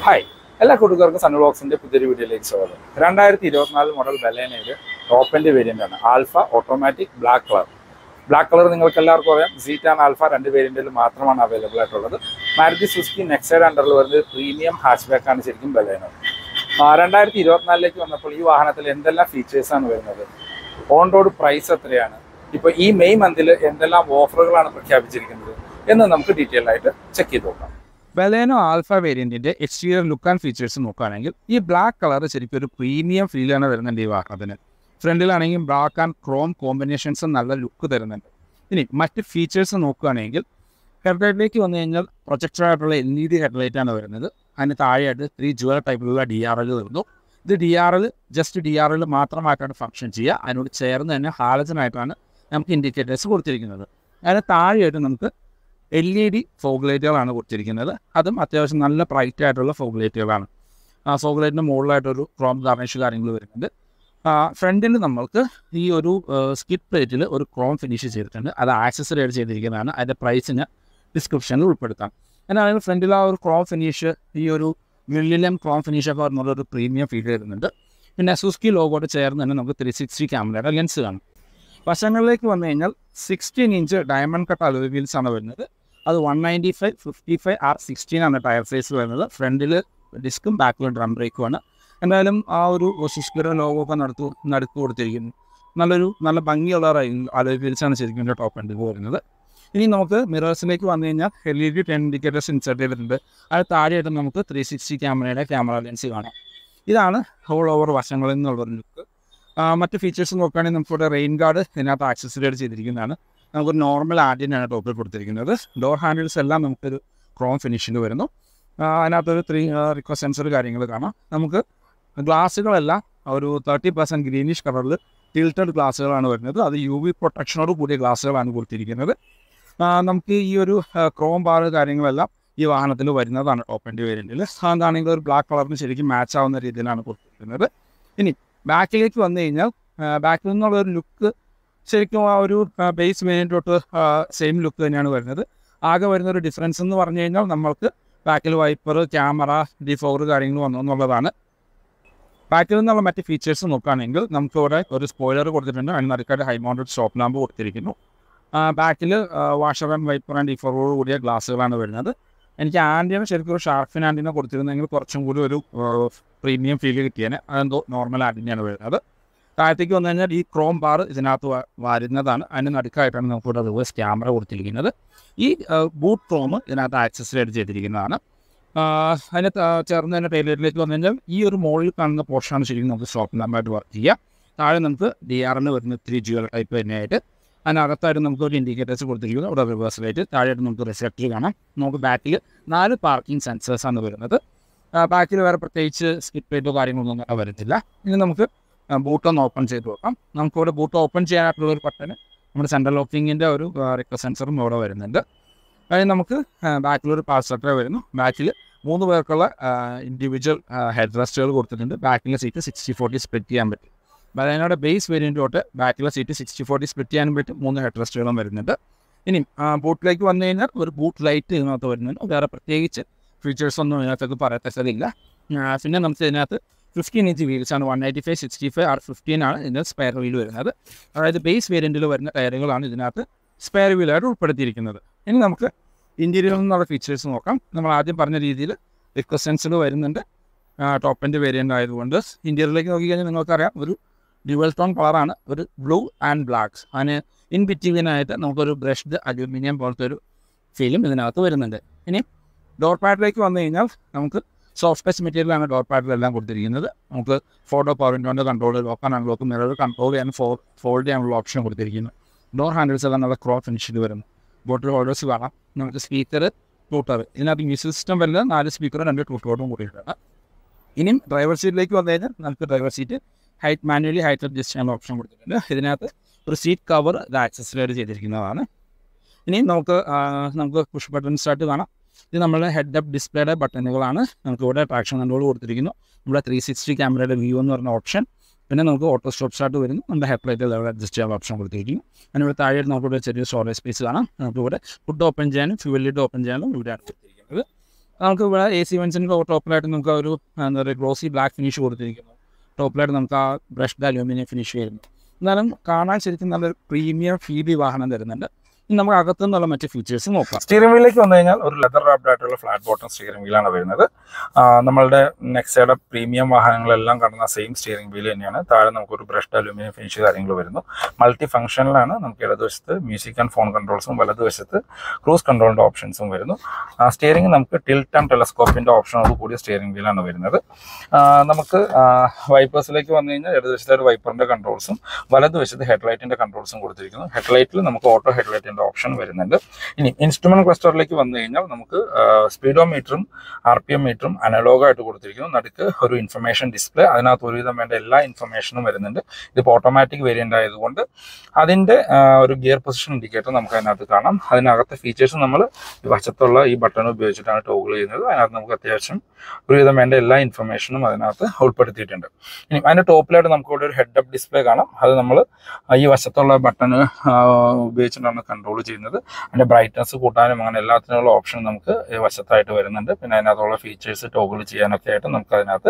hi എല്ലാ കൂട്ടുകാർക്കും sun ബ്ലോക്സിന്റെ പുതിയൊരു വീഡിയോയിലേക്ക് സ്വാഗതം രണ്ടായിരത്തി ഇരുപത്തിനാല് മോഡൽ ബലേനയിൽ ടോപ്പിന്റെ വേരിയന്റ് ആണ് alpha automatic black colour black colour നിങ്ങൾക്ക് എല്ലാവർക്കും അറിയാം സീറ്റ് ആൻഡ് ആൽഫ രണ്ട് വേരിയന്റിൽ മാത്രമാണ് അവൈലബിൾ ആയിട്ടുള്ളത് മാരുതി സുസുക്കി നെക്സൈഡ് അണ്ടറിൽ വരുന്നത് പ്രീമിയം ഹാച്ച് ബാക്ക് ആണ് ശരിക്കും ബലേനോ രണ്ടായിരത്തി ഇരുപത്തിനാലിലേക്ക് വന്നപ്പോൾ ഈ വാഹനത്തിൽ എന്തെല്ലാം ഫീച്ചേഴ്സ് ആണ് വരുന്നത് ഓൺ റോഡ് പ്രൈസ് എത്രയാണ് ഇപ്പോൾ ഈ മെയ് മന്തിൽ എന്തെല്ലാം ഓഫറുകളാണ് പ്രഖ്യാപിച്ചിരിക്കുന്നത് എന്ന് നമുക്ക് ഡീറ്റെയിൽ ആയിട്ട് ചെക്ക് ചെയ്ത് നോക്കാം ബലേനോ ആൽഫ വേരിയന്റിന്റെ എക്സ്റ്റീരിയർ ലുക്ക് ആൻഡ് ഫീച്ചേഴ്സ് നോക്കുകയാണെങ്കിൽ ഈ ബ്ലാക്ക് കളർ ശരിക്കും ഒരു പ്രീമിയം ഫീലാണ് വരുന്നുണ്ട് ഈ വാഹനത്തിന് ഫ്രണ്ടിലാണെങ്കിൽ ബ്ലാക്ക് ആൻഡ് ക്രോം കോമ്പിനേഷൻസ് നല്ല ലുക്ക് തരുന്നുണ്ട് ഇനി മറ്റ് ഫീച്ചേഴ്സ് നോക്കുകയാണെങ്കിൽ ഹെഡ്ലൈറ്റിലേക്ക് വന്നു കഴിഞ്ഞാൽ പ്രൊജക്ടർ ആയിട്ടുള്ള എൽ ഇ ഡി ഹെഡ്ലൈറ്റ് ആണ് വരുന്നത് അതിന് താഴെയായിട്ട് ത്രീ ജുവൽ ടൈപ്പിലുള്ള ഡി ആർ എൽ വരുന്നു ഇത് D R L just D R L മാത്രമായിട്ടാണ് ഫംഗ്ഷൻ ചെയ്യുക അതിനോട് ചേർന്ന് തന്നെ ഹാലജനായിട്ടാണ് നമുക്ക് ഇൻഡിക്കേറ്റേഴ്സ് കൊടുത്തിരിക്കുന്നത് അതിന് താഴെയായിട്ട് നമുക്ക് എൽ ഇ ഡി ഫോഗ് ലൈറ്റുകളാണ് കൊടുത്തിരിക്കുന്നത് അതും അത്യാവശ്യം നല്ല ബ്രൈറ്റ് ആയിട്ടുള്ള ഫോഗ് ലൈറ്റുകളാണ് ആ ഫോഗ് ലൈറ്റിന് മുകളിലായിട്ടൊരു ക്രോം ഗാർണിഷ് കാര്യങ്ങൾ വരുന്നുണ്ട് ഫ്രണ്ടിൽ നമ്മൾക്ക് ഈ ഒരു സ്കിറ്റ് പ്ലേറ്റിൽ ഒരു ക്രോം ഫിനിഷ് ചെയ്തിട്ടുണ്ട് അത് ആക്സസറി ആയിട്ട് ചെയ്തിരിക്കുന്നതാണ് അതിൻ്റെ പ്രൈസിന് ഡിസ്ക്രിപ്ഷനിൽ ഉൾപ്പെടുത്താം എന്നാണെങ്കിൽ ഫ്രണ്ടിൽ ആ ഒരു ക്രോം ഫിനിഷ് ഈ ഒരു മില്ലിയം ക്രോം ഫിനിഷ് ഒക്കെ പറഞ്ഞ ഒരു പ്രീമിയം ഫീൽ വരുന്നുണ്ട് പിന്നെ സുസ്കി ലോഗോട്ട് ചേർന്ന് തന്നെ നമുക്ക് ത്രീ സിക്സ്റ്റി ക്യാമറയുടെ ലെൻസ് കാണും വശങ്ങളിലേക്ക് വന്നു കഴിഞ്ഞാൽ sixteen inch diamond cut alloy wheels ആണ് വരുന്നത് അത് one ninety five fifty five R sixteen ആണ് ടയർ സൈസ് വരുന്നത് ഫ്രണ്ടിൽ ഡിസ്കും ബാക്കിൽ ഡ്രം ബ്രേക്കുമാണ് എന്തായാലും ആ ഒരു സുസ്കിയുടെ ലോഗോ ഒക്കെ നടത്തു നടുക്ക് കൊടുത്തിരിക്കുന്നു നല്ലൊരു നല്ല ഭംഗിയുള്ള അലോയ് വീൽസ് ആണ് ശരിക്കും എൻ്റെ ടോപ്പ് എൻഡ് വരുന്നത് ഇനി നമുക്ക് മിറേഴ്സിലേക്ക് വന്നു കഴിഞ്ഞാൽ L E D turn indicators insert ചെയ്തിട്ടുണ്ട് അത് താഴെയായിട്ട് നമുക്ക് ത്രീ സിക്സ്റ്റി ക്യാമറയുടെ ക്യാമറ ലെൻസ് കാണാം ഇതാണ് ഹോൾ ഓവർ വശങ്ങളിൽ നിന്നുള്ളൊരു ലുക്ക് മറ്റ് ഫീച്ചേഴ്സ് നോക്കുകയാണെങ്കിൽ നമുക്കിവിടെ റെയിൻ ഗാർഡ് ഇതിനകത്ത് ആക്സസറിയായിട്ട് ചെയ്തിരിക്കുന്നതാണ് നമുക്കൊരു നോർമൽ ആൻറ്റിനാണ് ടോപ്പിൽ കൊടുത്തിരിക്കുന്നത് ഡോർ ഹാൻഡിൽസ് എല്ലാം നമുക്കൊരു ക്രോം ഫിനിഷിൽ വരുന്നു അതിനകത്തൊരു ത്രീ റിക്വസ്റ്റ് സെൻസർ കാര്യങ്ങൾ കാണാം നമുക്ക് ഗ്ലാസ്സുകളെല്ലാം ഒരു തേർട്ടി പെർസെൻറ്റ് ഗ്രീനിഷ് കളറിൽ ടിൽറ്റഡ് ഗ്ലാസ്സുകളാണ് വരുന്നത് അത് യു വി പ്രൊട്ടക്ഷനോട് കൂടിയ ഗ്ലാസ്സുകളാണ് കൊടുത്തിരിക്കുന്നത് നമുക്ക് ഈ ഒരു ക്രോം ബാർ കാര്യങ്ങളെല്ലാം ഈ വാഹനത്തിൽ വരുന്നതാണ് ടോപ്പ് എൻ്റെ വേരിയൻറ്റിൽ അതാണെങ്കിൽ ഒരു ബ്ലാക്ക് കളറിന് ശരിക്കും മാച്ച് ആവുന്ന രീതിയിലാണ് കൊടുത്തിരിക്കുന്നത് ഇനി ബാക്കിലേക്ക് വന്നു കഴിഞ്ഞാൽ ബാക്കിൽ നിന്നുള്ള ഒരു ലുക്ക് ശരിക്കും ആ ഒരു ബേസ് വേരിയൻ്റ് തൊട്ട് സെയിം ലുക്ക് തന്നെയാണ് വരുന്നത് ആകെ വരുന്ന ഒരു ഡിഫറൻസ് എന്ന് പറഞ്ഞു കഴിഞ്ഞാൽ നമ്മൾക്ക് ബാക്കിൽ വൈപ്പർ ക്യാമറ ഡിഫോർ കാര്യങ്ങൾ വന്നു എന്നുള്ളതാണ് ബാക്കിൽ നിന്നുള്ള മറ്റ് ഫീച്ചേഴ്സ് നോക്കുകയാണെങ്കിൽ നമുക്കിവിടെ ഒരു സ്പോയിലർ കൊടുത്തിട്ടുണ്ട് അതിന് നടുക്കായിട്ട് ഹൈ മൗണ്ടഡ് സ്റ്റോപ്പ് ലാമ്പ് കൊടുത്തിരിക്കുന്നു ബാക്കിൽ വാഷർ ആൻഡ് വൈപ്പർ ആൻഡ് ഡിഫോറോട് കൂടിയ ഗ്ലാസ്സുകളാണ് വരുന്നത് എനിക്ക് ആൻറ്റിനെ ശരിക്കും ഒരു ഷാർഫിൻ ആൻറ്റിനെ കൊടുത്തിരുന്നെങ്കിൽ കുറച്ചും കൂടി ഒരു പ്രീമിയം ഫീൽ കിട്ടിയേനെ അതെന്തോ നോർമൽ ആൻറ്റിനെയാണ് വരുന്നത് താഴത്തേക്ക് വന്നു കഴിഞ്ഞാൽ ഈ ക്രോം ബാർ ഇതിനകത്ത് വരുന്നതാണ് അതിന് നടുക്കായിട്ടാണ് നമുക്കിവിടെ റിവേഴ്സ് ക്യാമറ കൊടുത്തിരിക്കുന്നത് ഈ ബൂട്ട് ക്രോം ഇതിനകത്ത് ആക്സസറി ആയിട്ട് ചെയ്തിരിക്കുന്നതാണ് അതിന് ചേർന്ന് തന്നെ ടൈലറ്റിലേക്ക് വന്നു കഴിഞ്ഞാൽ ഈ ഒരു മോളിൽ കാണുന്ന പോർഷനാണ് ശരിക്കും നമുക്ക് സ്റ്റോപ്പ് നമ്പറായിട്ട് വർക്ക് ചെയ്യുക താഴെ നമുക്ക് ഡി ആറിന് വരുന്ന ത്രീ ജി ടൈപ്പ് തന്നെയായിട്ട് അതിനകത്തായിട്ട് നമുക്ക് ഒരു ഇൻഡിക്കേറ്റേഴ്സ് കൊടുത്തിരിക്കുന്നു അവിടെ റിവേഴ്സ് ലൈറ്റ് താഴെയായിട്ട് നമുക്ക് റിസെപ്റ്റർ കാണാം നമുക്ക് ബാക്കിൽ നാല് പാർക്കിംഗ് സെൻസേഴ്സാണ് വരുന്നത് ബാക്കിൽ വേറെ പ്രത്യേകിച്ച് സ്കിപ്പ് പ്ലേറ്റോ കാര്യങ്ങളൊന്നും അങ്ങനെ വരുന്നില്ല ഇനി നമുക്ക് ബൂട്ടൊന്ന് ഓപ്പൺ ചെയ്ത് നോക്കാം നമുക്കിവിടെ ബൂട്ട് ഓപ്പൺ ചെയ്യാനായിട്ടുള്ള ഒരു ബട്ടന് നമ്മുടെ സെൻട്രൽ ലോക്കിങ്ങിൻ്റെ ഒരു റിക്വസ്റ്റ് സെൻസറും ഇവിടെ വരുന്നുണ്ട് അതിന് നമുക്ക് ബാക്കിലൊരു പാസ് വരുന്നു ബാക്കിൽ മൂന്ന് പേർക്കുള്ള ഇൻഡിവിജ്വൽ ഹെഡ് റെസ്റ്റുകൾ കൊടുത്തിട്ടുണ്ട് ബാക്കിലെ സീറ്റ് സിക്സ്റ്റി ഫോർട്ടി സ്പ്ലിറ്റ് ചെയ്യാൻ പറ്റും ബലേനയുടെ ബേസ് വേരിയൻ്റ് തൊട്ട് ബാക്കിലെ സീറ്റ് സിക്സ്റ്റി ഫോർട്ടി സ്പ്ലിറ്റ് ചെയ്യാനും പറ്റും മൂന്ന് ഹെഡ് റെസ്റ്റുകളും വരുന്നുണ്ട് ഇനി ബൂട്ടിലേക്ക് വന്നു കഴിഞ്ഞാൽ ഒരു ബൂട്ട് ലൈറ്റ് ഇതിനകത്ത് വരുന്നുണ്ട് വേറെ പ്രത്യേകിച്ച് ഫീച്ചേഴ്സ് ഒന്നും ഇതിനകത്തേക്ക് പറയത്തക്കതില്ല പിന്നെ നമുക്ക് ഇതിനകത്ത് ഫിഫ്റ്റീൻ ഇഞ്ച് വീൽസ് ആണ് one eighty five sixty five R fifteen ആണ് ഇതിൻ്റെ സ്പെയർ വീൽ വരുന്നത് അതായത് ബേസ് വേരിയൻറ്റിൽ വരുന്ന ടയറുകളാണ് ഇതിനകത്ത് സ്പെയർ വീലായിട്ട് ഉൾപ്പെടുത്തിയിരിക്കുന്നത് ഇനി നമുക്ക് ഇൻറ്റീരിയറിൽ നിന്നുള്ള ഫീച്ചേഴ്സ് നോക്കാം നമ്മൾ ആദ്യം പറഞ്ഞ രീതിയിൽ റിക്വസ്റ്റൻസിൽ വരുന്നുണ്ട് ടോപ്പ് എൻഡ് വേരിയൻ്റ് ആയതുകൊണ്ട് ഇൻറ്റീരിയറിലേക്ക് നോക്കിക്കഴിഞ്ഞാൽ നിങ്ങൾക്കറിയാം ഒരു ഡ്യുവൽ ടോൺ കളറാണ് ഒരു ബ്ലൂ ആൻഡ് ബ്ലാക്ക് അതിന് ഇൻ ബിറ്റ്വീനായിട്ട് നമുക്കൊരു ബ്രഷ്ഡ് അലൂമിനിയം പോലത്തെ ഒരു ഫീലും ഇതിനകത്ത് വരുന്നുണ്ട് ഇനി ഡോർ പാഡിലേക്ക് വന്നു കഴിഞ്ഞാൽ നമുക്ക് സോഫ്റ്റ് ടച്ച് മെറ്റീരിയലാണ് ഡോർ പാഡിലെല്ലാം കൊടുത്തിരിക്കുന്നത് നമുക്ക് ഫോട്ടോ പവർ വിൻഡോൻ്റെ control lock and unlock mirror control ചെയ്യാൻ ഫോ ഫോൾഡ് ചെയ്യാനുള്ള ഓപ്ഷൻ കൊടുത്തിരിക്കുന്നു ഡോർ ഹാൻഡിൽസ് എല്ലാം നല്ല ക്രോ ഫിനിഷിൽ വരുന്നു ബോട്ടിൽ ഹോൾഡേഴ്സ് കാണാം നമുക്ക് സ്പീക്കർ ട്യൂട്ടർ ഇതിനകത്ത് മ്യൂസിക് സിസ്റ്റം വരുന്നത് നാല് സ്പീക്കറും രണ്ട് ട്യൂട്ടോറും കൂടിയിട്ടാണ് ഇനിയും ഡ്രൈവർ സീറ്റിലേക്ക് വന്നു കഴിഞ്ഞാൽ നമുക്ക് driver seat height manually height adjust ചെയ്യാനുള്ള ഓപ്ഷൻ കൊടുത്തിട്ടുണ്ട് ഇതിനകത്ത് ഒരു സീറ്റ് കവർ ഇത് ആക്സസറി ചെയ്തിരിക്കുന്നതാണ് ഇനി നമുക്ക് നമുക്ക് പുഷ് ബട്ടൺ സ്റ്റാർട്ട് കാണാം ഇത് നമ്മുടെ ഹെഡ് അപ്പ് ഡിസ്പ്ലേയുടെ ബട്ടണുകളാണ് നമുക്ക് ഇവിടെ ട്രാക്ഷൻ കൺട്രോൾ കൊടുത്തിരിക്കുന്നു നമ്മുടെ ത്രീ സിക്സ്റ്റി ക്യാമറയുടെ വ്യൂ എന്ന് പറഞ്ഞ ഓപ്ഷൻ പിന്നെ നമുക്ക് ഓട്ടോ സ്റ്റോപ്പ് സ്റ്റാർട്ട് വരുന്നു നമ്മുടെ ഹെഡ് ലൈറ്റ് ലെവൽ അഡ്ജസ്റ്റ് ചെയ്യാൻ ഓപ്ഷൻ കൊടുത്തിരിക്കുന്നു അതിനിവിടെ താഴെ നമുക്കിവിടെ ചെറിയ സ്റ്റോറേജ് സ്പേസ് കാണാം നമുക്കിവിടെ ഫുഡ് ഓപ്പൺ ചെയ്യാനും ഫ്യൂവൽ ലിഡ് ഓപ്പൺ ചെയ്യാനും ഇവിടെയാണ് കൊടുത്തിരിക്കുന്നത് നമുക്ക് ഇവിടെ എ സി വെൻസിൻ്റെ ടോപ്പിലായിട്ട് നമുക്ക് ഒരു എന്താ പറയുക ഗ്ലോസി ബ്ലാക്ക് ഫിനിഷ് കൊടുത്തിരിക്കുന്നു ടോപ്പിലായിട്ട് നമുക്ക് ആ ബ്രഷ്ഡ് അലൂമിനിയം ഫിനിഷ് വരുന്നു എന്നാലും കാണാൻ ശരിക്കും നല്ലൊരു പ്രീമിയം ഫീൽ ഈ വാഹനം തരുന്നുണ്ട് ഇനി നമുക്ക് അകത്തു നിന്നുള്ള മറ്റ് ഫീച്ചേഴ്സ് നോക്കാം സ്റ്റിയറിംഗ് വീലിലേക്ക് വന്നു കഴിഞ്ഞാൽ ഒരു ലെതർ റാപ്ഡ് ആയിട്ടുള്ള ഫ്ലാറ്റ് ബോട്ടം സ്റ്റിയറിംഗ് വീലാണ് വരുന്നത് ആ, നമ്മളുടെ നെക്സയുടെ പ്രീമിയം വാഹനങ്ങളെല്ലാം കാണുന്ന സെയിം സ്റ്റിയറിംഗ് വീൽ തന്നെയാണ് താഴെ നമുക്കൊരു ബ്രഷ്ഡ് അലൂമിനിയം ഫിനിഷ് കാര്യങ്ങൾ വരുന്നു മൾട്ടി ഫംഗ്ഷനിലാണ് നമുക്ക് ഇടതുവശത്ത് മ്യൂസിക് ആൻഡ് ഫോൺ കൺട്രോൾസും വലതുവശത്ത് ക്രൂസ് കൺട്രോളിൻ്റെ ഓപ്ഷൻസും വരുന്നു സ്റ്റിയറിംഗ് നമുക്ക് ടിൽറ്റ് ആൻഡ് ടെലസ്കോപ്പിൻ്റെ ഓപ്ഷനോട് കൂടിയ സ്റ്റിയറിംഗ് വീലാണ് വരുന്നത് ആ, നമുക്ക് വൈപ്പേഴ്സിലേക്ക് വന്നു കഴിഞ്ഞാൽ ഇടതുവശത്തെ ഒരു വൈപ്പറിൻ്റെ കൺട്രോൾസും വലതുവശത്ത് ഹെഡ്ലൈറ്റിൻ്റെ കൺട്രോൾസും കൊടുത്തിരിക്കുന്നു ഹെഡ്ലൈറ്റിൽ നമുക്ക് ഓട്ടോ ഹെഡ്ലൈറ്റിൻ്റെ ഓപ്ഷൻ വരുന്നുണ്ട് ഇനി ഇൻസ്ട്രുമെന്റ് ക്ലസ്റ്ററിലേക്ക് വന്നു കഴിഞ്ഞാൽ നമുക്ക് സ്പീഡോ മീറ്ററും ആർ പി എം മീറ്ററും അനലോഗായിട്ട് കൊടുത്തിരിക്കുന്നു നടുക്ക് ഒരു ഇൻഫർമേഷൻ ഡിസ്പ്ലേ അതിനകത്ത് ഒരുവിധം വേണ്ട എല്ലാ ഇൻഫർമേഷനും വരുന്നുണ്ട് ഇതിപ്പോൾ ഓട്ടോമാറ്റിക് വേരിയൻ്റ് ആയതുകൊണ്ട് അതിൻ്റെ ആ, ഒരു ഗിയർ പൊസിഷൻ ഇൻഡിക്കേറ്റർ നമുക്ക് അതിനകത്ത് കാണാം അതിനകത്തെ ഫീച്ചേഴ്സ് നമ്മൾ ഈ വശത്തുള്ള ഈ ബട്ടൺ ഉപയോഗിച്ചിട്ടാണ് ടോഗിൾ ചെയ്യുന്നത് അതിനകത്ത് നമുക്ക് അത്യാവശ്യം ഒരുവിധം വേണ്ട എല്ലാ ഇൻഫർമേഷനും അതിനകത്ത് ഉൾപ്പെടുത്തിയിട്ടുണ്ട് ഇനി അതിൻ്റെ ടോപ്പിലായിട്ട് നമുക്ക് ഇവിടെ ഒരു ഹെഡ് അപ്പ് ഡിസ്പ്ലേ കാണാം അത് നമ്മൾ ഈ വശത്തുള്ള ബട്ടൺ ഉപയോഗിച്ചിട്ടാണ് കൺട്രോൾ ചെയ്യുന്നത് അതിൻ്റെ ബ്രൈറ്റ്നസ് കൂട്ടാനും അങ്ങനെ എല്ലാത്തിനുള്ള ഓപ്ഷൻ നമുക്ക് ഈ വശത്തായിട്ട് വരുന്നുണ്ട് പിന്നെ അതിനകത്തുള്ള ഫീച്ചേഴ്സ് ടോഗിൾ ചെയ്യാനൊക്കെ ആയിട്ട് നമുക്ക് അതിനകത്ത്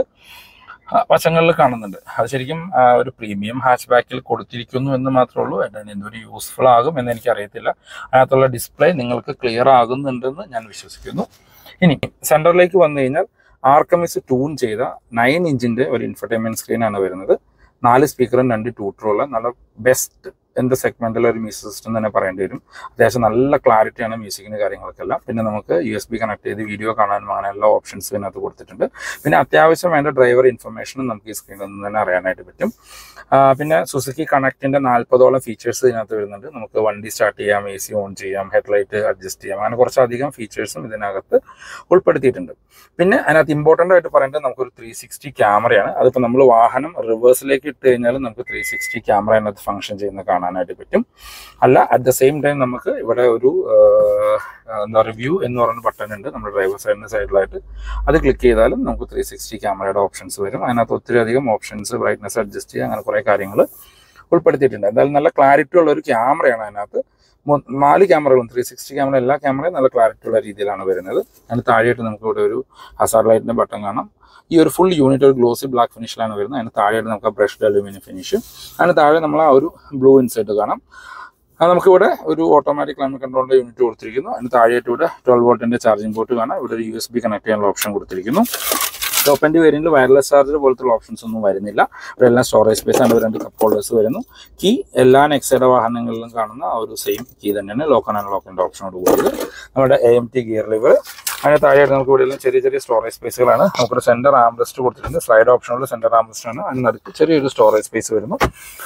ആ, വശങ്ങളിൽ കാണുന്നുണ്ട് അത് ശരിക്കും ആ, ഒരു പ്രീമിയം ഹാച്ച് ബാക്കിൽ കൊടുത്തിരിക്കുന്നു എന്ന് മാത്രമേ ഉള്ളൂ അതിന് എന്തൊരു യൂസ്ഫുൾ ആകും എന്ന് എനിക്ക് അറിയത്തില്ല അതിനകത്തുള്ള ഡിസ്പ്ലേ നിങ്ങൾക്ക് ക്ലിയർ ആകുന്നുണ്ടെന്ന് ഞാൻ വിശ്വസിക്കുന്നു ഇനി സെൻറ്ററിലേക്ക് വന്നു കഴിഞ്ഞാൽ ആർക്കമിസ് ട്യൂൺ ചെയ്ത നയൻ ഇഞ്ചിൻ്റെ ഒരു ഇൻഫർടൈൻമെൻറ്റ് സ്ക്രീനാണ് വരുന്നത് നാല് സ്പീക്കറും രണ്ട് ട്യൂട്ടറുള്ള നല്ല ബെസ്റ്റ് എൻ്റെ സെഗ്മെൻറ്റിലെ ഒരു മ്യൂസിക് സിസ്റ്റം തന്നെ പറയേണ്ടി വരും അത്യാവശ്യം നല്ല ക്ലാരിറ്റിയാണ് മ്യൂസിക്കിൻ്റെ കാര്യങ്ങൾക്കെല്ലാം പിന്നെ നമുക്ക് യു എസ് ബി കണക്ട് ചെയ്ത് വീഡിയോ കാണാനും അങ്ങനെ എല്ലാ ഓപ്ഷൻസും ഇതിനകത്ത് കൊടുത്തിട്ടുണ്ട് പിന്നെ അത്യാവശ്യം വേണ്ട ഡ്രൈവർ ഇൻഫർമേഷനും നമുക്ക് ഈ സ്ക്രീനിൽ നിന്ന് തന്നെ അറിയാനായിട്ട് പറ്റും ആ, പിന്നെ സുസുക്കി കണക്റ്റിൻ്റെ നാൽപ്പതോളം ഫീച്ചേഴ്സ് ഇതിനകത്ത് വരുന്നുണ്ട് നമുക്ക് വണ്ടി സ്റ്റാർട്ട് ചെയ്യാം എ സി ഓൺ ചെയ്യാം ഹെഡ്ലൈറ്റ് അഡ്ജസ്റ്റ് ചെയ്യാം അങ്ങനെ കുറച്ചധികം ഫീച്ചേഴ്സും ഇതിനകത്ത് ഉൾപ്പെടുത്തിയിട്ടുണ്ട് പിന്നെ അതിനകത്ത് ഇമ്പോർട്ടൻ്റ് ആയിട്ട് പറയേണ്ടത് നമുക്കൊരു ത്രീ സിക്സ്റ്റി ക്യാമറയാണ് അതിപ്പോൾ നമ്മൾ വാഹനം റിവേഴ്സിലേക്ക് ഇട്ട് കഴിഞ്ഞാൽ നമുക്ക് ത്രീ സിക്സ്റ്റി ക്യാമറ അതിനകത്ത് ഫംഗ്ഷൻ ചെയ്യുന്ന കാണാനായിട്ട് പറ്റും അല്ല അറ്റ് ദ സെയിം ടൈം നമുക്ക് ഇവിടെ ഒരു ആ, എന്താ പറയുക വ്യൂ എന്ന് പറയുന്ന ബട്ടൺ ഉണ്ട് നമ്മുടെ ഡ്രൈവർ സൈഡിൻ്റെ സൈഡിലായിട്ട് അത് ക്ലിക്ക് ചെയ്താലും നമുക്ക് ത്രീ സിക്സ്റ്റി ക്യാമറയുടെ ഓപ്ഷൻസ് വരും അതിനകത്ത് ഒത്തിരി അധികം ഓപ്ഷൻസ് ബ്രൈറ്റ്നസ് അഡ്ജസ്റ്റ് ചെയ്യുക അങ്ങനെ കുറേ കാര്യങ്ങൾ ഉൾപ്പെടുത്തിയിട്ടുണ്ട് എന്തായാലും നല്ല ക്ലാരിറ്റി ഉള്ള ഒരു ക്യാമറയാണ് അതിനകത്ത് മൊ- നാല് ക്യാമറകളും ത്രീ സിക്സ്റ്റി ക്യാമറ എല്ലാ ക്യാമറയും നല്ല ക്ലാരിറ്റി ഉള്ള രീതിയിലാണ് വരുന്നത് അതിന് താഴെയായിട്ട് നമുക്ക് ഇവിടെ ഒരു ഹസാർഡ് ലൈറ്റിൻ്റെ ബട്ടൺ കാണാം ഈ ഒരു ഫുൾ യൂണിറ്റ് ഒരു ഗ്ലോസി ബ്ലാക്ക് ഫിനിഷിലാണ് വരുന്നത് അതിന് താഴെയായിട്ട് നമുക്ക് ബ്രഷ്ഡ് അലൂമിനിയം ഫിനിഷ് അതിന് താഴെ നമ്മൾ ആ ഒരു ബ്ലൂ ഇൻസൈറ്റ് കാണാം അത് നമുക്കിവിടെ ഒരു ഓട്ടോമാറ്റിക് ക്ലൈമറ്റ് കൺട്രോളിൻ്റെ യൂണിറ്റ് കൊടുത്തിരിക്കുന്നു അതിന് താഴെയായിട്ട് ഇവിടെ ട്വൽവ് വോൾട്ടിൻ്റെ ചാർജിംഗ് പോർട്ട് കാണാം ഇവിടെ ഒരു യു എസ് ബി കണക്ട് ചെയ്യാനുള്ള ഓപ്ഷൻ കൊടുത്തിരിക്കുന്നു ടോപ്പ് ആൻഡ് വേരിയൻറ്റിൽ വയർലെസ് ചാർജർ പോലത്തുള്ള ഓപ്ഷൻസ് ഒന്നും വരുന്നില്ല ഇവിടെ എല്ലാം സ്റ്റോറേജ് സ്പേസ് ആണ് രണ്ട് കപ്പ് ഹോൾഡേഴ്സ് വരുന്നു കീ എല്ലാ നെക്സയുടെ വാഹനങ്ങളിലും കാണുന്ന ആ ഒരു സെയിം കീ തന്നെയാണ് ലോക്ക് ആൻഡ് അൺലോക്കിൻ്റെ ഓപ്ഷനോട് കൂടിയത് നമ്മുടെ A M T gear lever അതിന് താഴെയായിട്ട് നമുക്ക് ഇവിടെ എല്ലാം ചെറിയ ചെറിയ സ്റ്റോറേജ് സ്പേസുകളാണ് നമുക്കൊരു സെൻറ്റർ ആംബ്രസ്റ്റ് കൊടുത്തിട്ടുണ്ട് സ്ലൈഡ് ഓപ്ഷനുള്ള സെൻറ്റർ ആംബ്രസ്റ്റ് ആണ് അതിന് നടുക്ക് ചെറിയൊരു സ്റ്റോറേജ് സ്പേസ് വരുന്നു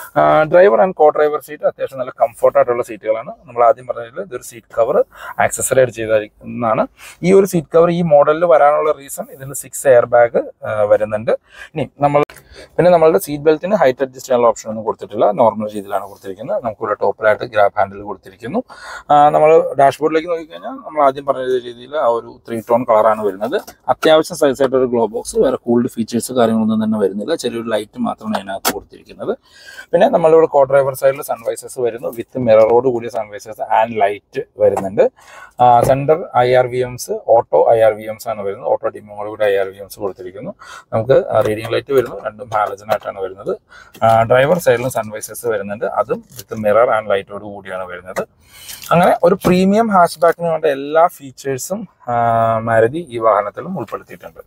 driver and co driver seat അത്യാവശ്യം നല്ല കംഫർട്ട് ആയിട്ടുള്ള സീറ്റുകളാണ് നമ്മൾ ആദ്യം പറഞ്ഞതിൽ ഇതൊരു സീറ്റ് കവർ ആക്സസറി ആയിട്ട് ചെയ്തിരിക്കുന്നതാണ് ഈ ഒരു സീറ്റ് കവർ ഈ മോഡലിൽ വരാനുള്ള റീസൺ ഇതിൽ സിക്സ് എയർ ബാഗ് വരുന്നുണ്ട് ഇനി നമ്മൾ പിന്നെ നമ്മളുടെ സീറ്റ് ബെൽറ്റിന് ഹൈറ്റ് അഡ്ജസ്റ്റ് ചെയ്യാനുള്ള ഓപ്ഷൻ ഒന്നും കൊടുത്തിട്ടില്ല നോർമൽ രീതിയിലാണ് കൊടുത്തിരിക്കുന്നത് നമുക്കിവിടെ ടോപ്പിലായിട്ട് ഗ്രാബ് ഹാൻഡിൽ കൊടുത്തിരിക്കുന്നു നമ്മൾ ഡാഷ്ബോർഡിലേക്ക് നോക്കിക്കഴിഞ്ഞാൽ നമ്മൾ ആദ്യം പറഞ്ഞ രീതിയിൽ ആ ഒരു ത്രീ ടോൺ കളറാണ് വരുന്നത് അത്യാവശ്യം സൈസ് ആയിട്ട് ഒരു ഗ്ലോ ബോക്സ് വേറെ കൂൾഡ് ഫീച്ചേഴ്സ് കാര്യങ്ങളൊന്നും തന്നെ വരുന്നില്ല ചെറിയൊരു ലൈറ്റ് മാത്രമാണ് അതിനകത്ത് കൊടുത്തിരിക്കുന്നത് പിന്നെ നമ്മളിവിടെ കോ ഡ്രൈവർ സൈഡിൽ സൺവൈസേഴ്സ് വരുന്നു വിത്ത് മിററോട് കൂടിയ സൺവൈസേഴ്സ് ആൻഡ് ലൈറ്റ് വരുന്നുണ്ട് centre I R V Ms auto I R V Ms ആണ് വരുന്നത് ഓട്ടോ ഡിമ്മോട് കൂടി ഐ ആർ വി എംസ് കൊടുത്തിരിക്കുന്നു നമുക്ക് റീഡിംഗ് ലൈറ്റ് വരുന്നു രണ്ടും ഹാലജൻ ആയിട്ടാണ് വരുന്നത് ഡ്രൈവർ സൈഡിലും സൺവൈസേഴ്സ് വരുന്നുണ്ട് അതും വിത്ത് മിറർ ആൻഡ് ലൈറ്റോട് കൂടിയാണ് വരുന്നത് അങ്ങനെ ഒരു പ്രീമിയം ഹാച്ച് ബാക്കിന് വേണ്ട എല്ലാ ഫീച്ചേഴ്സും മാരുതി ഈ വാഹനത്തിലും ഉൾപ്പെടുത്തിയിട്ടുണ്ട്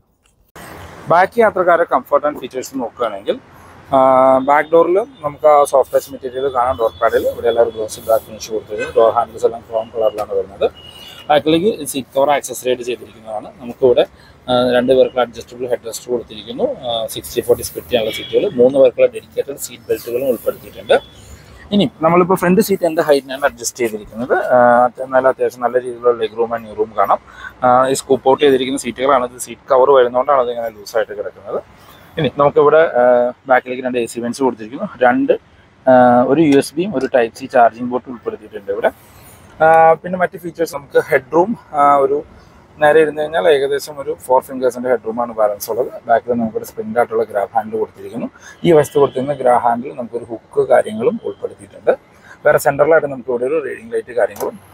ബാക്കി യാത്രക്കാരെ കംഫർട്ട് ആൻഡ് ഫീച്ചേഴ്സ് നോക്കുകയാണെങ്കിൽ ബാക്ക് ഡോറിൽ നമുക്ക് ആ സോഫ്റ്റ് ടച്ച് മെറ്റീരിയൽ കാണാം ഡോർ പാഡിൽ ഇവിടെ എല്ലാവരും ഗ്ലോസ് ബ്ലാക്ക് ഫിനിഷ് കൊടുത്തിരിക്കുന്നു ഡോർ ഹാൻഡിൽസ് എല്ലാം ക്രോം കളറിലാണ് വരുന്നത് ബാക്കിലേക്ക് സീറ്റ് കവർ ആക്സസറി ആയിട്ട് ചെയ്തിരിക്കുന്നതാണ് നമുക്കിവിടെ ആ, രണ്ട് പേർക്കുള്ള അഡ്ജസ്റ്റബിൾ ഹെഡ് റെസ്റ്റ് കൊടുത്തിരിക്കുന്നു സിക്സ്റ്റി ഫോർട്ടി സ്പ്ലിറ്റ് ചെയ്യാനുള്ള സീറ്റുകൾ മൂന്ന് പേർക്കുള്ള ഡെഡിക്കേറ്റഡ് സീറ്റ് ബെൽറ്റുകളും ഉൾപ്പെടുത്തിയിട്ടുണ്ട് ഇനി നമ്മളിപ്പോൾ ഫ്രണ്ട് സീറ്റ് എൻ്റെ ഹൈറ്റിനാണ് അഡ്ജസ്റ്റ് ചെയ്തിരിക്കുന്നത് ആ, നല്ല അത്യാവശ്യം നല്ല രീതിയിലുള്ള leg room and new room കാണാം ആ, ഈ സ്കൂപ്പ് ഔട്ട് ചെയ്തിരിക്കുന്ന സീറ്റുകളാണ് ഇത് സീറ്റ് കവർ വരുന്നതുകൊണ്ടാണ് അതിങ്ങനെ ലൂസായിട്ട് കിടക്കുന്നത് ഇനി നമുക്കിവിടെ ബാക്കിലേക്ക് രണ്ട് എ സി വെൻസ് കൊടുത്തിരിക്കുന്നു രണ്ട് ആ, ഒരു യു എസ് ബിയും ഒരു ടൈപ്പ് സി ചാർജിങ് പോർട്ട് ഉൾപ്പെടുത്തിയിട്ടുണ്ട് ഇവിടെ ആ, പിന്നെ മറ്റ് ഫീച്ചേഴ്സ് നമുക്ക് ഹെഡ് റൂം ഒരു നേരെ ഇരുന്ന് കഴിഞ്ഞാൽ ഏകദേശം ഒരു ഫോർ ഫിംഗേഴ്സിൻ്റെ ഹെഡ് റൂമാണ് ബാലൻസ് ഉള്ളത് ബാക്കിൽ നമുക്കൊരു സ്പ്രിൻ്റ് ആയിട്ടുള്ള ഗ്രാബ് ഹാൻഡിൽ കൊടുത്തിരിക്കുന്നു ഈ വശത്ത് കൊടുത്തിരുന്ന ഗ്രാ ഹാൻഡിൽ നമുക്കൊരു ഹുക്ക് കാര്യങ്ങളും ഉൾപ്പെടുത്തിയിട്ടുണ്ട് വേറെ സെൻട്രലായിട്ട് നമുക്ക് ഇവിടെ ഒരു റീഡിംഗ് ലൈറ്റ് കാര്യങ്ങളും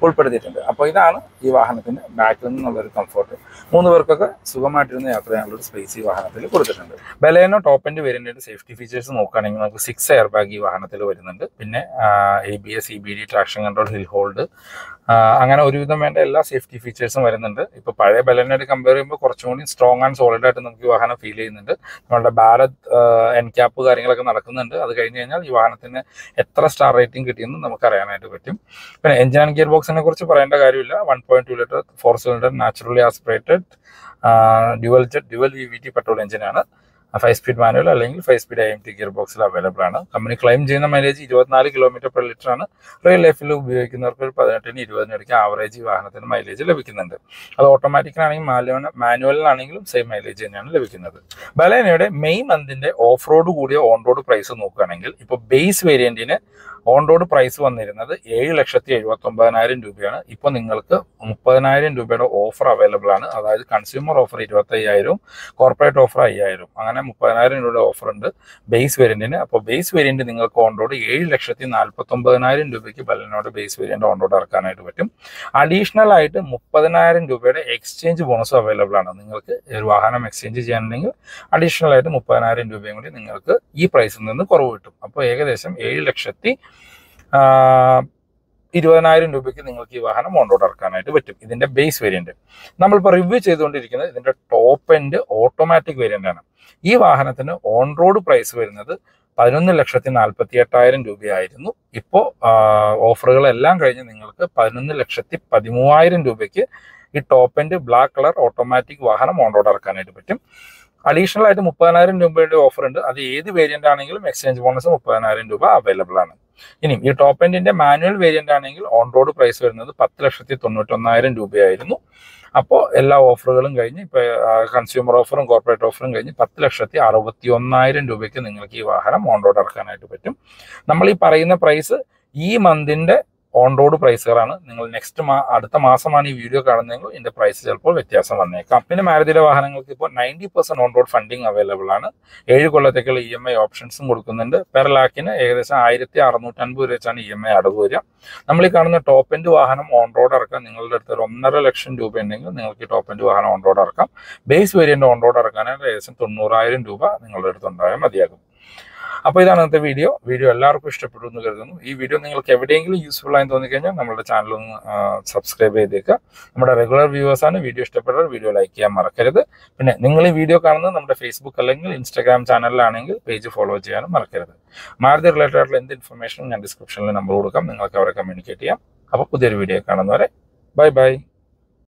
ഉൾപ്പെടുത്തിയിട്ടുണ്ട് അപ്പോൾ ഇതാണ് ഈ വാഹനത്തിന്റെ ബാക്കിൽ നിന്നുള്ളൊരു കംഫർട്ട് മൂന്ന് പേർക്കൊക്കെ സുഖമായിട്ടിരുന്ന് യാത്ര ചെയ്യാനുള്ള ഒരു സ്പേസ് ഈ വാഹനത്തിൽ കൊടുത്തിട്ടുണ്ട് ബലേനോ ടോപ്പ് എൻഡ് വേരിയന്റിന്റെ സേഫ്റ്റി ഫീച്ചേഴ്സ് നോക്കുകയാണെങ്കിൽ നമുക്ക് സിക്സ് എയർ ബാഗ് ഈ വാഹനത്തിൽ വരുന്നുണ്ട് പിന്നെ A B S E B D traction control hill hold അങ്ങനെ ഒരുവിധം വേണ്ട എല്ലാ സേഫ്റ്റി ഫീച്ചേഴ്സും വരുന്നുണ്ട് ഇപ്പൊ പഴയ ബലേനോട് കമ്പയർ ചെയ്യുമ്പോൾ കുറച്ചും കൂടി സ്ട്രോങ് ആൻഡ് സോളിഡ് ആയിട്ട് നമുക്ക് ഈ വാഹനം ഫീൽ ചെയ്യുന്നുണ്ട് നമ്മളുടെ ഭാരത് എൻ ക്യാപ്പ് കാര്യങ്ങളൊക്കെ നടക്കുന്നുണ്ട് അത് കഴിഞ്ഞ് കഴിഞ്ഞാൽ ഈ വാഹനത്തിന് എത്ര സ്റ്റാർ റേറ്റിംഗ് കിട്ടിയെന്ന് നമുക്ക് അറിയാനായിട്ട് പറ്റും പിന്നെ എഞ്ചിൻ ആൻഡ് ഗിയർ ബോക്സിനെ കുറിച്ച് പറയേണ്ട കാര്യമില്ല one point two litre four cylinder naturally aspirated dual jet dual V V T petrol എഞ്ചിനാണ് ഫൈവ് സ്പീഡ് മാനുവൽ അല്ലെങ്കിൽ five speed I M T gear ബോക്സിൽ അവൈലബിൾ ആണ് കമ്പനി ക്ലെയിം ചെയ്യുന്ന മൈലേജ് ഇരുപത്തിനാല് kilometre per litre ആണ് real ലൈഫിൽ ഉപയോഗിക്കുന്നവർക്ക് ഒരു പതിനെട്ടിന് ഇരുപതിന് ഇടയ്ക്ക് ആവറേജ് ഈ വാഹനത്തിന് മൈലേജ് ലഭിക്കുന്നുണ്ട് അത് ഓട്ടോമാറ്റിക്കിനാണെങ്കിൽ മാനുവൽ മാനുവലിനാണെങ്കിലും സെയിം മൈലേജ് തന്നെയാണ് ലഭിക്കുന്നത് ബലേനയുടെ മെയ് മന്തിന്റെ ഓഫ് റോഡ് കൂടിയ ഓൺ റോഡ് പ്രൈസ് നോക്കുകയാണെങ്കിൽ ഇപ്പോൾ ബേസ് വേരിയന്റിന് ഓൺ റോഡ് പ്രൈസ് വന്നിരുന്നത് ഏഴ് ലക്ഷത്തി എഴുപത്തി ഒമ്പതിനായിരം രൂപയാണ് ഇപ്പോൾ നിങ്ങൾക്ക് മുപ്പതിനായിരം രൂപയുടെ ഓഫർ അവൈലബിൾ ആണ് അതായത് കൺസ്യൂമർ ഓഫർ ഇരുപത്തി അയ്യായിരവും കോർപ്പറേറ്റ് ഓഫർ അയ്യായിരം അങ്ങനെ മുപ്പതിനായിരം രൂപയുടെ ഓഫർ ഉണ്ട് ബേസ് വേരിയന്റിന് അപ്പോൾ ബേസ് വേരിയന്റ് നിങ്ങൾക്ക് ഓൺ റോഡ് ഏഴ് ലക്ഷത്തി നാൽപ്പത്തി ഒമ്പതിനായിരം രൂപയ്ക്ക് ബലനോട് ബേസ് വേരിയന്റ് ഓൺ റോഡ് ഇറക്കാനായിട്ട് പറ്റും അഡീഷണൽ ആയിട്ട് മുപ്പതിനായിരം രൂപയുടെ എക്സ്ചേഞ്ച് ബോണസ് അവൈലബിൾ ആണ് നിങ്ങൾക്ക് ഒരു വാഹനം എക്സ്ചേഞ്ച് ചെയ്യാനുണ്ടെങ്കിൽ അഡീഷണൽ ആയിട്ട് മുപ്പതിനായിരം രൂപയും കൂടി നിങ്ങൾക്ക് ഈ പ്രൈസിൽ നിന്ന് കുറവ് കിട്ടും അപ്പോൾ ഏകദേശം ഏഴ് ലക്ഷത്തി ഇരുപതിനായിരം രൂപയ്ക്ക് നിങ്ങൾക്ക് ഈ വാഹനം ഓൺ റോഡ് ഇറക്കാനായിട്ട് പറ്റും ഇതിന്റെ ബേസ് വേരിയന്റ് നമ്മളിപ്പോൾ റിവ്യൂ ചെയ്തുകൊണ്ടിരിക്കുന്നത് ഇതിന്റെ ടോപ്പ് എൻഡ് ഓട്ടോമാറ്റിക് വേരിയന്റ് ആണ് ഈ വാഹനത്തിന് ഓൺ റോഡ് പ്രൈസ് വരുന്നത് പതിനൊന്ന് ലക്ഷത്തി നാൽപ്പത്തി എട്ടായിരം രൂപയായിരുന്നു ഇപ്പോൾ ഓഫറുകളെല്ലാം കഴിഞ്ഞ് നിങ്ങൾക്ക് പതിനൊന്ന് ലക്ഷത്തി പതിമൂവായിരം രൂപയ്ക്ക് ഈ top end black colour automatic വാഹനം ഓൺ റോഡ് ഇറക്കാനായിട്ട് പറ്റും അഡീഷണൽ ആയിട്ട് മുപ്പതിനായിരം രൂപയുടെ ഓഫർ ഉണ്ട് അത് ഏത് വേരിയന്റ് ആണെങ്കിലും എക്സ്ചേഞ്ച് ബോണസ് മുപ്പതിനായിരം രൂപ അവൈലബിൾ ആണ് ഇനി ഈ ടോപ്പ് എൻഡിന്റെ മാനുവൽ വേരിയന്റ് ആണെങ്കിൽ ഓൺ റോഡ് പ്രൈസ് വരുന്നത് പത്ത് ലക്ഷത്തി തൊണ്ണൂറ്റൊന്നായിരം രൂപയായിരുന്നു അപ്പോൾ എല്ലാ ഓഫറുകളും കഴിഞ്ഞ് ഇപ്പൊ കൺസ്യൂമർ ഓഫറും കോർപ്പറേറ്റ് ഓഫറും കഴിഞ്ഞ് പത്ത് ലക്ഷത്തി അറുപത്തി ഒന്നായിരം രൂപയ്ക്ക് നിങ്ങൾക്ക് ഈ വാഹനം ഓൺ റോഡ് ഇറക്കാനായിട്ട് പറ്റും നമ്മൾ ഈ പറയുന്ന പ്രൈസ് ഈ മന്തിന്റെ ഓൺ റോഡ് പ്രൈസുകളാണ് നിങ്ങൾ നെക്സ്റ്റ് മാ അടുത്ത മാസമാണ് ഈ വീഡിയോ കാണുന്നതെങ്കിൽ ഇതിന്റെ പ്രൈസ് ചിലപ്പോൾ വ്യത്യാസം വന്നേക്കാം പിന്നെ മാരുതിയുടെ വാഹനങ്ങൾക്ക് ഇപ്പോൾ ninety percent on road funding available ആണ് ഏഴ് കൊല്ലത്തേക്കുള്ള ഇ എം ഐ ഓപ്ഷൻസും കൊടുക്കുന്നുണ്ട് പെർ ലാക്കിന് ഏകദേശം ആയിരത്തി അറുന്നൂറ്റി അൻപത് രൂപ വെച്ചാണ് ഇ എം ഐ അടവ് വരിക നമ്മൾ ഈ കാണുന്ന ടോപ്പ് എൻഡ് വാഹനം ഓൺ റോഡ് ഇറക്കാൻ നിങ്ങളുടെ അടുത്ത് ഒരു ഒന്നര ലക്ഷം രൂപ ഉണ്ടെങ്കിൽ നിങ്ങൾക്ക് ഈ ടോപ്പ് എൻഡ് വാഹനം ഓൺ റോഡ് ഇറക്കാം ബേസ് വേരിയന്റ് ഓൺ റോഡ് ഇറക്കാനായിട്ട് ഏകദേശം തൊണ്ണൂറായിരം രൂപ നിങ്ങളുടെ അടുത്ത് ഉണ്ടായാൽ മതിയാകും അപ്പോൾ ഇതാണ് ഇന്നത്തെ വീഡിയോ വീഡിയോ എല്ലാവർക്കും ഇഷ്ടപ്പെട്ടു എന്ന് കരുതുന്നു ഈ വീഡിയോ നിങ്ങൾക്ക് എവിടെയെങ്കിലും യൂസ്ഫുൾ ആയി തോന്നിക്കഴിഞ്ഞാൽ നമ്മുടെ ചാനൽ ഒന്ന് സബ്സ്ക്രൈബ് ചെയ്തേക്കുക നമ്മുടെ റെഗുലർ വ്യൂവേഴ്സ് ആണ് വീഡിയോ ഇഷ്ടപ്പെട്ടാൽ വീഡിയോ ലൈക്ക് ചെയ്യാൻ മറക്കരുത് പിന്നെ നിങ്ങൾ ഈ വീഡിയോ കാണുന്നത് നമ്മുടെ ഫേസ്ബുക്ക് അല്ലെങ്കിൽ ഇൻസ്റ്റാഗ്രാം ചാനലിലാണെങ്കിൽ പേജ് ഫോളോ ചെയ്യാനും മറക്കരുത് മാരുതി റിലേറ്റഡ് ആയിട്ടുള്ള എന്ത് ഇൻഫർമേഷനും ഞാൻ ഡിസ്ക്രിപ്ഷനിൽ നമ്പർ കൊടുക്കാം നിങ്ങൾക്ക് അവരെ കമ്മ്യൂണിക്കേറ്റ് ചെയ്യാം അപ്പോൾ പുതിയൊരു വീഡിയോ കാണുന്നവരെ ബൈ ബൈ